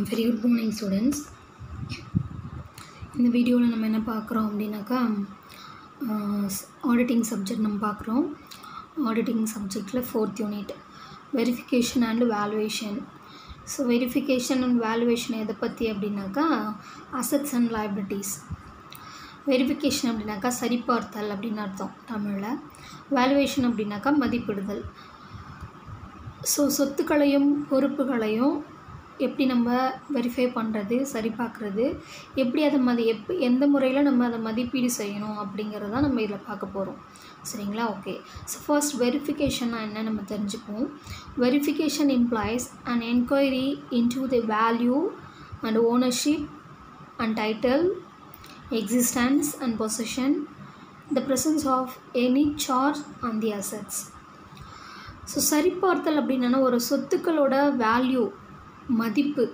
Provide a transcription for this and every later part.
Very good morning students இந்த வீடியோவில் நம்ம என்ன பார்க்குறோம் அப்படின்னாக்கா ஆடிட்டிங் சப்ஜெக்ட் நம்ம பார்க்குறோம் ஆடிட்டிங் சப்ஜெக்டில் fourth unit verification and valuation so verification and valuation எதை பற்றி அப்படின்னாக்கா அசட்ஸ் அண்ட் லைபிலிட்டிஸ் வெரிஃபிகேஷன் அப்படின்னாக்கா சரிபார்த்தல் அப்படின்னு அர்த்தம் தமிழில் வேல்யூவேஷன் அப்படின்னாக்கா மதிப்பிடுதல் ஸோ சொத்துக்களையும் பொறுப்புகளையும் எப்படி நம்ம வெரிஃபை பண்ணுறது சரி பார்க்குறது எப்படி அதை மதி எப் எந்த முறையில் நம்ம அதை மதிப்பீடு செய்யணும் அப்படிங்கிறத நம்ம இதில் பார்க்க போகிறோம் சரிங்களா ஓகே ஸோ ஃபர்ஸ்ட் வெரிஃபிகேஷன்னா என்ன நம்ம தெரிஞ்சுப்போம் verification implies and enquiry into the value and ownership and title existence and possession, the presence of any charge on the assets. So சரிபார்த்தல் அப்படின்னா ஒரு சொத்துக்களோட வேல்யூ மதிப்பு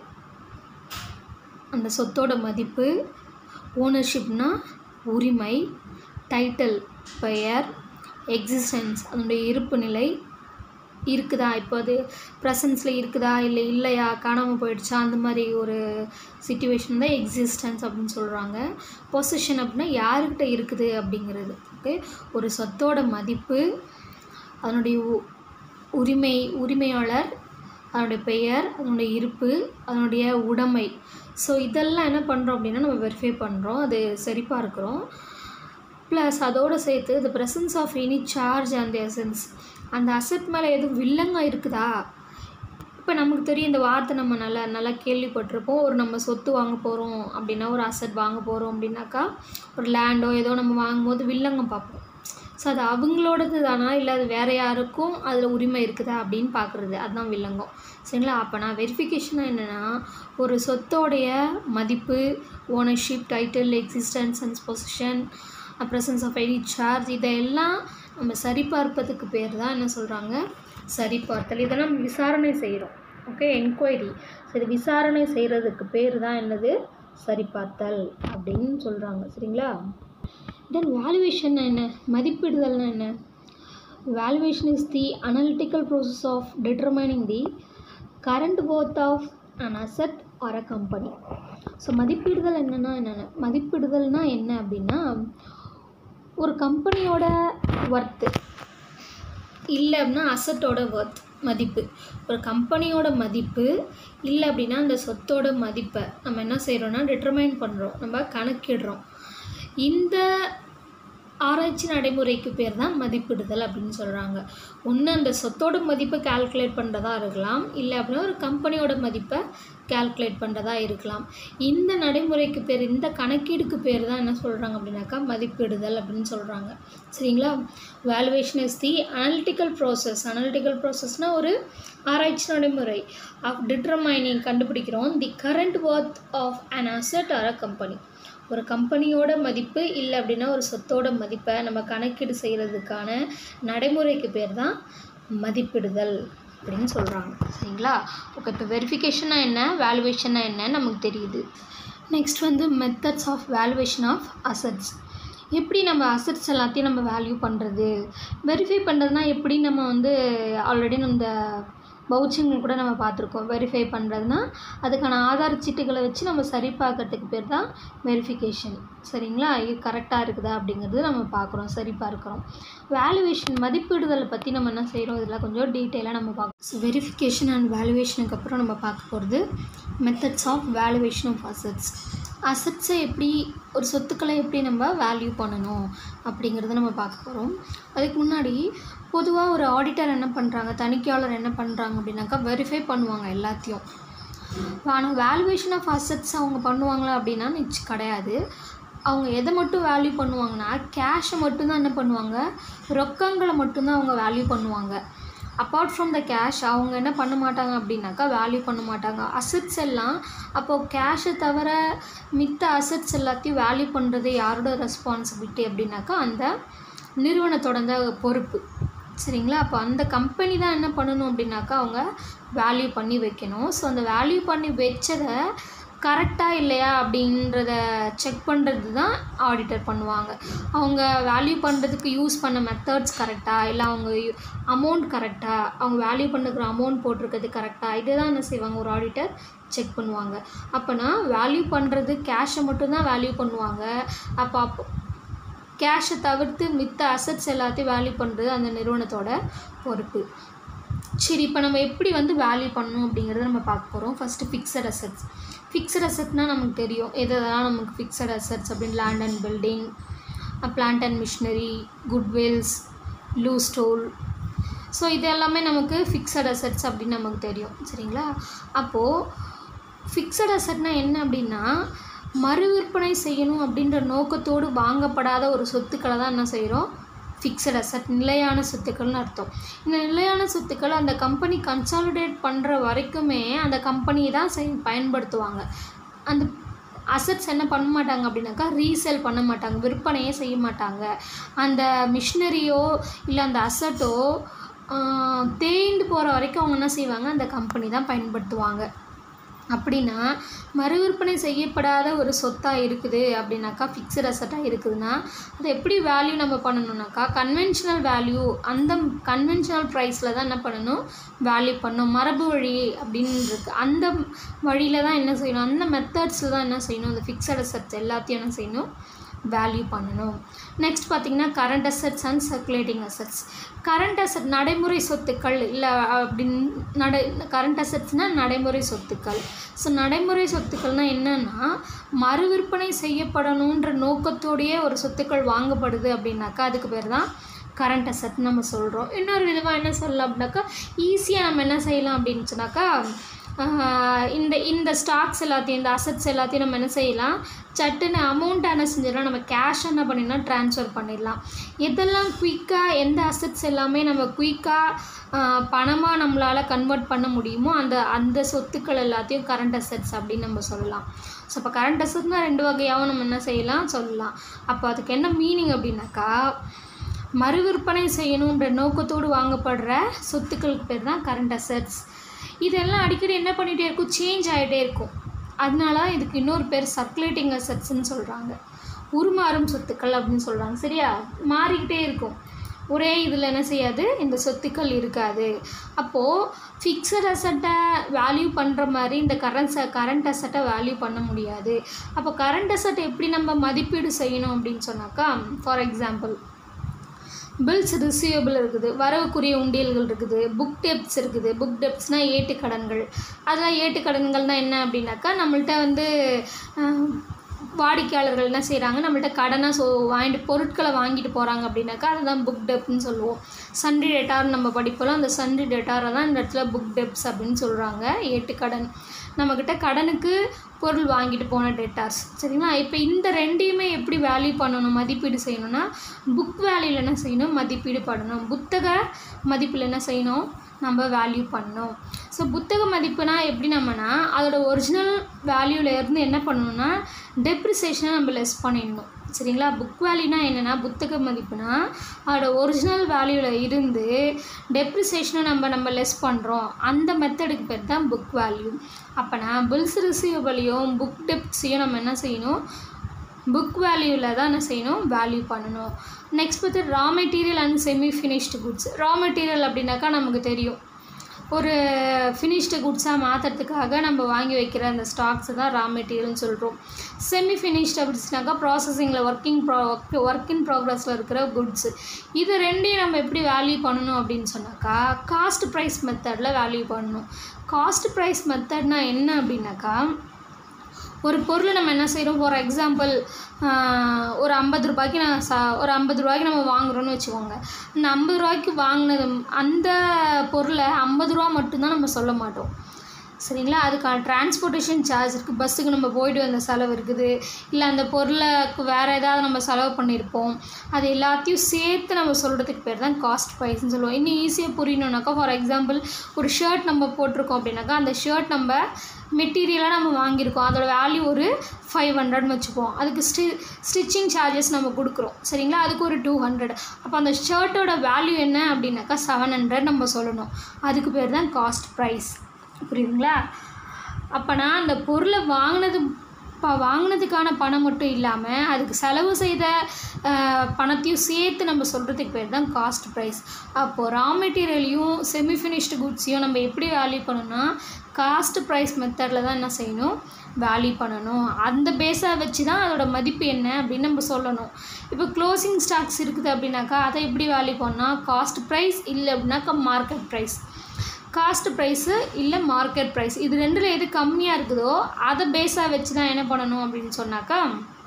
அந்த சொத்தோட மதிப்பு ஓனர்ஷிப்னா உரிமை டைட்டில் பெயர் எக்ஸிஸ்டன்ஸ் அதனுடைய இருப்பு நிலை இருக்குதா இப்போ அது ப்ரெசன்ஸில் இருக்குதா இல்லை இல்லையா காணாமல் போயிடுச்சா அந்த மாதிரி ஒரு சுச்சுவேஷன் தான் எக்ஸிஸ்டன்ஸ் அப்படின்னு சொல்கிறாங்க பொசிஷன் அப்படின்னா யாருக்கிட்ட இருக்குது அப்படிங்கிறது ஓகே ஒரு சொத்தோட மதிப்பு அதனுடைய உ- உரிமை உரிமையாளர் அதனுடைய பெயர் அதனுடைய இருப்பு அதனுடைய உடைமை ஸோ இதெல்லாம் என்ன பண்ணுறோம் அப்படின்னா நம்ம வெரிஃபை பண்ணுறோம் அது சரிப்பாக இருக்கிறோம் ப்ளஸ் அதோடு சேர்த்து the presence of any charge and essence அந்த அசட் மேலே எதுவும் வில்லங்க இருக்குதா இப்போ நமக்கு தெரியும் இந்த வார்த்தை நம்ம நல்லா நல்லா கேள்விப்பட்டிருப்போம் ஒரு நம்ம சொத்து வாங்க போகிறோம் அப்படின்னா ஒரு அசட் வாங்க போகிறோம் அப்படின்னாக்கா ஒரு லேண்டோ ஏதோ நம்ம வாங்கும்போது வில்லங்கம் பார்ப்போம் ஸோ அது அவங்களோடது தானா இல்லை அது வேறு யாருக்கும் அதில் உரிமை இருக்குதா அப்படின்னு பார்க்குறது அதுதான் வில்லங்கம் சரிங்களா அப்போ நான் வெரிஃபிகேஷனாக என்னென்னா ஒரு சொத்தோடைய மதிப்பு ownership title existence and possession presence of any charge இதையெல்லாம் நம்ம சரிபார்ப்பதுக்கு பேர் தான் என்ன சொல்கிறாங்க சரிபார்த்தல் இதை நம்ம விசாரணை செய்கிறோம் ஓகே என்கொயரி ஸோ இது விசாரணை செய்கிறதுக்கு பேர் தான் என்னது சரிபார்த்தல் அப்படின்னு சொல்கிறாங்க சரிங்களா தென் வேல்யூவேஷன் என்ன மதிப்பிடுதல்னா என்ன valuation is the analytical process of determining the current worth of an asset or a company so மதிப்பிடுதல் என்னென்னா என்னென்ன மதிப்பிடுதல்னா என்ன அப்படின்னா ஒரு கம்பெனியோட ஒர்த்து இல்லை அப்படின்னா அசட்டோட ஒர்த் மதிப்பு ஒரு கம்பெனியோட மதிப்பு இல்லை அப்படின்னா அந்த சொத்தோட மதிப்பை நம்ம என்ன செய்கிறோன்னா டிட்டர்மைன் பண்ணுறோம் நம்ம கணக்கிடுறோம் இந்த ஆராய்ச்சி நடைமுறைக்கு பேர் தான் மதிப்பிடுதல் அப்படின்னு சொல்கிறாங்க ஒன்று அந்த சொத்தோட மதிப்பை கால்குலேட் பண்ணுறதா இருக்கலாம் இல்லை அப்படின்னா ஒரு கம்பெனியோட மதிப்பை கால்குலேட் பண்ணுறதா இருக்கலாம் இந்த நடைமுறைக்கு பேர் இந்த கணக்கீடுக்கு பேர் தான் என்ன சொல்கிறாங்க அப்படின்னாக்கா மதிப்பிடுதல் அப்படின்னு சொல்கிறாங்க சரிங்களா valuation is the analytical process analytical ப்ராசஸ்னால் ஒரு ஆராய்ச்சி நடைமுறை ஆஃப் டிட்டர்மைனிங் கண்டுபிடிக்கிறோம் the current worth of an asset or a company ஒரு கம்பெனியோட மதிப்பு இல்லை அப்படின்னா ஒரு சொத்தோட மதிப்பை நம்ம கணக்கீடு செய்கிறதுக்கான நடைமுறைக்கு பேர் தான் மதிப்பிடுதல் அப்படின்னு சொல்கிறாங்க சரிங்களா ஓகே இப்போ வெரிஃபிகேஷனாக என்ன வேல்யூவேஷனாக என்ன நமக்கு தெரியுது நெக்ஸ்ட் வந்து methods of valuation of assets எப்படி நம்ம அசட்ஸ் எல்லாத்தையும் நம்ம வேல்யூ பண்ணுறது வெரிஃபை பண்ணுறதுனா எப்படி நம்ம வந்து ஆல்ரெடி இந்த பவுச்சிங் கூட நம்ம பார்த்துருக்கோம் வெரிஃபை பண்ணுறதுனா அதுக்கான ஆதார சீட்டுகளை வச்சு நம்ம சரி பார்க்கறதுக்கு பேர் தான் வெரிஃபிகேஷன் சரிங்களா இது கரெக்டாக இருக்குதா அப்படிங்கிறது நம்ம பார்க்குறோம் சரி பார்க்குறோம் வேல்யூவேஷன் மதிப்பிடுதலை பற்றி நம்ம என்ன செய்கிறோம் இதெல்லாம் கொஞ்சம் டீட்டெயிலாக நம்ம பார்க்கணும் ஸோ வெரிஃபிகேஷன் அண்ட் வேல்யூவேஷனுக்கு அப்புறம் நம்ம பார்க்க போகிறது methods of valuation of assets அசட்ஸை எப்படி ஒரு சொத்துக்களை எப்படி நம்ம வேல்யூ பண்ணணும் அப்படிங்கிறத நம்ம பார்க்க போகிறோம் அதுக்கு முன்னாடி பொதுவாக ஒரு ஆடிட்டர் என்ன பண்ணுறாங்க தணிக்கையாளர் என்ன பண்ணுறாங்க அப்படின்னாக்கா வெரிஃபை பண்ணுவாங்க எல்லாத்தையும் ஆனால் வேல்யூவேஷன் ஆஃப் அசட்ஸ் அவங்க பண்ணுவாங்களா அப்படின்னா நிச்ச கிடையாது அவங்க எதை மட்டும் வேல்யூ பண்ணுவாங்கன்னா கேஷை மட்டும்தான் என்ன பண்ணுவாங்க ரொக்கங்களை மட்டும்தான் அவங்க வேல்யூ பண்ணுவாங்க அப்பார்ட் ஃப்ரம் த கேஷ் அவங்க என்ன பண்ண மாட்டாங்க அப்படின்னாக்கா வேல்யூ பண்ண மாட்டாங்க அசட்ஸ் எல்லாம் அப்போது கேஷை தவிர மித்த அசட்ஸ் எல்லாத்தையும் வேல்யூ பண்ணுறது யாரோட ரெஸ்பான்சிபிலிட்டி அப்படின்னாக்கா அந்த நிறுவனத்தோட அந்த பொறுப்பு சரிங்களா அப்போ அந்த கம்பெனி தான் என்ன பண்ணணும் அப்படின்னாக்கா அவங்க வேல்யூ பண்ணி வைக்கணும் ஸோ அந்த வேல்யூ பண்ணி வச்சதை கரெக்டாக இல்லையா அப்படின்றத செக் பண்ணுறது தான் ஆடிட்டர் பண்ணுவாங்க அவங்க வேல்யூ பண்ணுறதுக்கு யூஸ் பண்ண மெத்தட்ஸ் கரெக்டாக இல்லை அவங்க அமௌண்ட் கரெக்டாக அவங்க வேல்யூ பண்ணுற அமௌண்ட் போட்டிருக்கிறது கரெக்டாக இதை தான் என்ன செய்வாங்க ஒரு ஆடிட்டர் செக் பண்ணுவாங்க அப்போனா வேல்யூ பண்ணுறது கேஷை மட்டும்தான் வேல்யூ பண்ணுவாங்க அப்போ அப்போ கேஷை தவிர்த்து மித்த அசட்ஸ் எல்லாத்தையும் வேல்யூ பண்ணுறது அந்த நிறுவனத்தோட பொறுப்பு சரி இப்போ நம்ம எப்படி வந்து வேல்யூ பண்ணணும் அப்படிங்கிறத நம்ம பார்க்க போகிறோம் ஃபஸ்ட்டு ஃபிக்ஸட் அசட்ஸ் ஃபிக்ஸட் அசட்னால் நமக்கு தெரியும் எது எதெல்லாம் நமக்கு ஃபிக்ஸட் அசட்ஸ் அப்படின்னு land and building plant and machinery goodwills லூ ஸ்டோல் ஸோ இது எல்லாமே நமக்கு ஃபிக்ஸட் அசட்ஸ் அப்படின்னு நமக்கு தெரியும் சரிங்களா அப்போது ஃபிக்ஸட் அசட்னா என்ன அப்படின்னா மறு விற்பனை செய்யணும் அப்படின்ற நோக்கத்தோடு வாங்கப்படாத ஒரு சொத்துக்களை தான் என்ன செய்கிறோம் ஃபிக்ஸட் அசட் நிலையான சொத்துக்கள்னு அர்த்தம் இந்த நிலையான சொத்துக்கள் அந்த கம்பெனி கன்சாலிடேட் பண்ணுற வரைக்குமே அந்த கம்பெனியை தான் செய் பயன்படுத்துவாங்க அந்த அசட்ஸ் என்ன பண்ண மாட்டாங்க அப்படின்னாக்கா ரீசேல் பண்ண மாட்டாங்க விற்பனையே செய்ய மாட்டாங்க அந்த மிஷினரியோ இல்லை அந்த அசட்டோ தேய்ந்து போகிற வரைக்கும் அவங்க என்ன செய்வாங்க அந்த கம்பெனி தான் பயன்படுத்துவாங்க அப்படின்னா மறுவிற்பனை செய்யப்படாத ஒரு சொத்தாக இருக்குது அப்படின்னாக்கா ஃபிக்ஸட் அசட்டாக இருக்குதுன்னா அதை எப்படி வேல்யூ நம்ம பண்ணணும்னாக்கா கன்வென்ஷனல் வேல்யூ அந்த கன்வென்ஷனல் ப்ரைஸில் தான் என்ன பண்ணணும் வேல்யூ பண்ணணும் மரபு வழி அப்படின்னு இருக்கு அந்த வழியில் தான் என்ன செய்யணும் அந்த மெத்தட்ஸில் தான் என்ன செய்யணும் அந்த ஃபிக்ஸட் அசட்ஸ் எல்லாத்தையும் என்ன செய்யணும் வேல்யூ பண்ணணும் நெக்ஸ்ட் பார்த்திங்கன்னா current assets and circulating assets current asset நடைமுறை சொத்துக்கள் இல்லை அப்படின்னு நடை கரண்ட் அசட்ஸ்னால் நடைமுறை சொத்துக்கள் ஸோ நடைமுறை சொத்துக்கள்னால் என்னென்னா மறு விற்பனை செய்யப்படணுன்ற நோக்கத்தோடையே ஒரு சொத்துக்கள் வாங்கப்படுது அப்படின்னாக்கா அதுக்கு பேர் தான் கரண்ட் அசட் நம்ம சொல்கிறோம் இன்னொரு விதமாக என்ன சொல்லலாம் அப்படின்னாக்கா ஈஸியாக நம்ம என்ன செய்யலாம் அப்படின்னு சொன்னாக்கா இந்த இந்த ஸ்டாக்ஸ் எல்லாத்தையும் இந்த அசட்ஸ் எல்லாத்தையும் நம்ம என்ன செய்யலாம் சட்டுன்னு அமௌண்ட் என்ன செஞ்சிடலாம் நம்ம கேஷ் என்ன பண்ணிடலாம் ட்ரான்ஸ்ஃபர் பண்ணிடலாம் எதெல்லாம் குயிக்காக எந்த அசட்ஸ் எல்லாமே நம்ம குயிக்காக பணமாக நம்மளால் கன்வெர்ட் பண்ண முடியுமோ அந்த அந்த சொத்துக்கள் எல்லாத்தையும் கரண்ட் அசட்ஸ் அப்படின்னு நம்ம சொல்லலாம் ஸோ இப்போ கரண்ட் அசட்னால் ரெண்டு வகையாகவும் நம்ம என்ன செய்யலாம் சொல்லலாம் அப்போ அதுக்கு என்ன மீனிங் அப்படின்னாக்கா மறு விற்பனை செய்யணுன்ற நோக்கத்தோடு வாங்கப்படுற சொத்துக்களுக்கு பேர் தான் கரண்ட் அசட்ஸ் இதெல்லாம் அடிக்கடி என்ன பண்ணிகிட்டே இருக்கும் சேஞ்ச் ஆகிட்டே இருக்கும் அதனால தான் இதுக்கு இன்னொரு பேர் சர்க்குலேட்டிங் அசட்ஸ்ன்னு சொல்கிறாங்க உருமாறும் சொத்துக்கள் அப்படின்னு சொல்கிறாங்க சரியா மாறிக்கிட்டே இருக்கும் ஒரே இதில் என்ன செய்யாது இந்த சொத்துக்கள் இருக்காது அப்போது ஃபிக்ஸட் அசட்டை வேல்யூ பண்ணுற மாதிரி இந்த கரண்ட் ச கரண்ட் அசட்டை வேல்யூ பண்ண முடியாது அப்போ கரண்ட் அசட்டை எப்படி நம்ம மதிப்பீடு செய்யணும் அப்படின்னு சொன்னாக்கா ஃபார் எக்ஸாம்பிள் பில்ஸ் ரிசீவபிள் இருக்குது வரவுக்குரிய உண்டியல்கள் இருக்குது புக் டெப்ஸ் இருக்குது புக் டெப்ஸ்னால் ஏட்டு கடன்கள் அதெல்லாம் ஏட்டு கடன்கள்னால் என்ன அப்படின்னாக்கா நம்மள்ட்ட வந்து வாடிக்கையாளர்கள் என்ன செய்கிறாங்க நம்மள்ட்ட கடனாக ஸோ வாங்கிட்டு பொருட்களை வாங்கிட்டு போகிறாங்க அப்படின்னாக்கா அதுதான் புக் டெப்னு சொல்லுவோம் சன்ரி டேட்டார் நம்ம படிப்போம் அந்த சன்ரி டேட்டாரை தான் இந்த இடத்துல புக் டெப்ஸ் அப்படின்னு சொல்கிறாங்க ஏட்டு கடன் நம்மக்கிட்ட கடனுக்கு பொருள் வாங்கிட்டு போன டேட்டாஸ் சரிங்களா இப்போ இந்த ரெண்டையுமே எப்படி வேல்யூ பண்ணணும் மதிப்பீடு செய்யணும்னா புக் வேல்யூவில் என்ன செய்யணும் மதிப்பீடு பண்ணணும் புத்தக மதிப்பில் என்ன செய்யணும் நம்ம வேல்யூ பண்ணணும் ஸோ புத்தக மதிப்புனா எப்படி நம்மனா அதோட ஒரிஜினல் வேல்யூலேருந்து என்ன பண்ணணும்னா டெப்ரிசியேஷனை நம்ம லெஸ் பண்ணிடணும் சரிங்களா புக் வேல்யூனா என்னென்னா புத்தக மதிப்புனா அதோட ஒரிஜினல் வேல்யூவில் இருந்து டெப்ரிசியேஷனை நம்ம நம்ம லெஸ் பண்ணுறோம் அந்த மெத்தடுக்கு பேர் தான் புக் வேல்யூ அப்போனா பில்ஸ் ரிசீவபிளையும் புக் டெப்ஸையும் நம்ம என்ன செய்யணும் புக் வேல்யூவில் தான் என்ன செய்யணும் வேல்யூ பண்ணணும் நெக்ஸ்ட் பார்த்து raw material and semi finished goods raw material அப்படின்னாக்கா நமக்கு தெரியும் ஒரு ஃபினிஷ்டு குட்ஸாக மாற்றுறதுக்காக நம்ம வாங்கி வைக்கிற அந்த ஸ்டாக்ஸை தான் ரா மெட்டீரியல்னு சொல்கிறோம் செமி ஃபினிஷ்டு அப்படின்னாக்கா ப்ராசஸிங்கில் ஒர்க்கிங் ப்ரா ஒர்க் ஒர்க் இன் ப்ராக்ரஸில் இருக்கிற குட்ஸு இது ரெண்டையும் நம்ம எப்படி வேல்யூ பண்ணணும் அப்படின்னு சொன்னாக்கா காஸ்ட் ப்ரைஸ் மெத்தடில் வேல்யூ பண்ணணும் காஸ்ட் ப்ரைஸ் மெத்தட்னா என்ன அப்படின்னாக்கா ஒரு பொருளை நம்ம என்ன செய்கிறோம் ஃபார் எக்ஸாம்பிள் ஒரு ஐம்பது ரூபாய்க்கு நான் சா ஒரு ஐம்பது ரூபாய்க்கு நம்ம வாங்குகிறோன்னு வச்சுக்கோங்க அந்த ஐம்பது ரூபாய்க்கு வாங்கினது அந்த பொருளை ஐம்பது ரூபா மட்டும்தான் நம்ம சொல்ல மாட்டோம் சரிங்களா அதுக்கான டிரான்ஸ்போர்ட்டேஷன் சார்ஜ் இருக்குது பஸ்ஸுக்கு நம்ம போயிட்டு வந்த செலவு இருக்குது இல்லை அந்த பொருளுக்கு வேறு ஏதாவது நம்ம செலவு பண்ணியிருப்போம் அது எல்லாத்தையும் சேர்த்து நம்ம சொல்கிறதுக்கு பேர் தான் காஸ்ட் ப்ரைஸ்னு சொல்லுவோம் இன்னும் ஈஸியாக புரியணுன்னாக்கா ஃபார் எக்ஸாம்பிள் ஒரு ஷர்ட் நம்ம போட்டிருக்கோம் அப்படின்னாக்கா அந்த ஷர்ட் நம்ம மெட்டீரியலாக நம்ம வாங்கியிருக்கோம் அதோட வேல்யூ ஒரு ஃபைவ் ஹண்ட்ரட்னு வச்சுப்போம் அதுக்கு ஸ்டி ஸ்டிச்சிங் சார்ஜஸ் நம்ம கொடுக்குறோம் சரிங்களா அதுக்கு ஒரு டூ ஹண்ட்ரட் அப்போ அந்த ஷர்ட்டோட வேல்யூ என்ன அப்படின்னாக்கா செவன் ஹண்ட்ரட் நம்ம சொல்லணும் அதுக்கு பேர் தான் காஸ்ட் ப்ரைஸ் புரியுதுங்களா அப்போனா அந்த பொருளை வாங்கினது இப்போ வாங்கினதுக்கான பணம் மட்டும் இல்லாமல் அதுக்கு செலவு செய்த அஹ், பணத்தையும் சேர்த்து நம்ம சொல்கிறதுக்கு பேர் தான் காஸ்ட் ப்ரைஸ் அப்போது ரா மெட்டீரியலையும் செமி ஃபினிஷ்டு குட்ஸையும் நம்ம எப்படி வேல்யூ பண்ணணும்னா காஸ்ட் ப்ரைஸ் மெத்தடில் தான் என்ன செய்யணும் வேல்யூ பண்ணணும் அந்த பேஸை வச்சு தான் அதோட மதிப்பு என்ன அப்படின்னு நம்ம சொல்லணும் இப்போ க்ளோசிங் ஸ்டாக்ஸ் இருக்குது அப்படின்னாக்கா அதை எப்படி வேல்யூ பண்ணால் காஸ்ட் ப்ரைஸ் இல்லை அப்படின்னாக்கா மார்க்கெட் ப்ரைஸ் காஸ்ட் ப்ரைஸு இல்லை மார்க்கெட் ப்ரைஸ் இது ரெண்டில் எது கம்மியாக இருக்குதோ அதை பேஸாக வச்சு தான் என்ன பண்ணணும் அப்படின்னு சொன்னாக்கா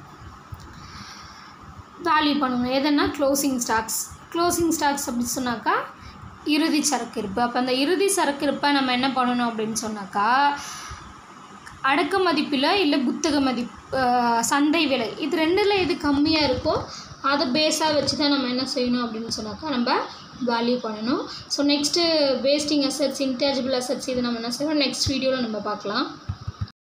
வேல்யூ பண்ணணும் எதுனா க்ளோசிங் ஸ்டாக்ஸ் க்ளோசிங் ஸ்டாக்ஸ் அப்படின்னு சொன்னாக்கா இறுதி சரக்கு இருப்பு அப்போ அந்த இறுதி சரக்கு இருப்பை நம்ம என்ன பண்ணணும் அப்படின்னு சொன்னாக்கா அடக்க மதிப்பில் இல்லை புத்தக மதிப்பு அஹ், சந்தை விலை இது ரெண்டில் எது கம்மியாக இருக்கோ அதை பேஸாக வச்சு தான் நம்ம என்ன செய்யணும் அப்படின்னு சொன்னாக்கா நம்ம வேல்யூ பண்ணணும் so next wasting assets intangible assets இது நம்ம என்ன செய்வோம் நெக்ஸ்ட் வீடியோவில் நம்ம பார்க்கலாம்